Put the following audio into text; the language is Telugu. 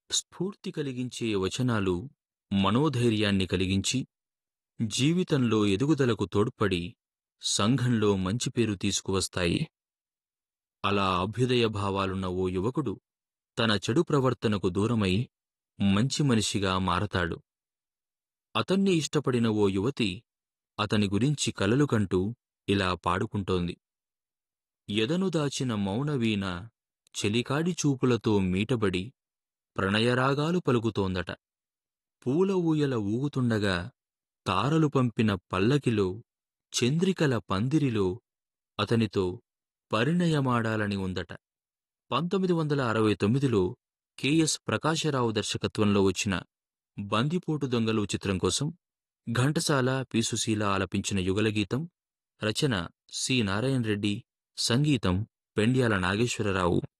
స్ఫూర్తి కలిగించే వచనాలు మనోధైర్యాన్ని కలిగించి జీవితంలో ఎదుగుదలకు తోడ్పడి సంఘంలో మంచి పేరు తీసుకువస్తాయి అలా అభ్యుదయ భావాలున్న ఓ యువకుడు తన చెడు ప్రవర్తనకు దూరమై మంచి మనిషిగా మారతాడు అతన్ని ఇష్టపడిన ఓ యువతి అతని గురించి కలలు కంటూ ఇలా పాడుకుంటోంది ఎదను దాచిన మౌనవీణ చెలికాడి చూపులతో మీటబడి ప్రణయరాగాలు పలుకుతోందట పూల ఊయల ఊగుతుండగా తారలు పంపిన పల్లకిలో చంద్రికల పందిరిలో అతనితో పరిణయమాడాలని ఉందట పంతొమ్మిది వందల అరవై తొమ్మిదిలో కెఎస్ ప్రకాశరావు దర్శకత్వంలో వచ్చిన బందిపోటు దొంగలు చిత్రం కోసం ఘంటసాల పి సుశీల ఆలపించిన యుగలగీతం రచన సి నారాయణ రెడ్డి సంగీతం పెండ్యాల నాగేశ్వరరావు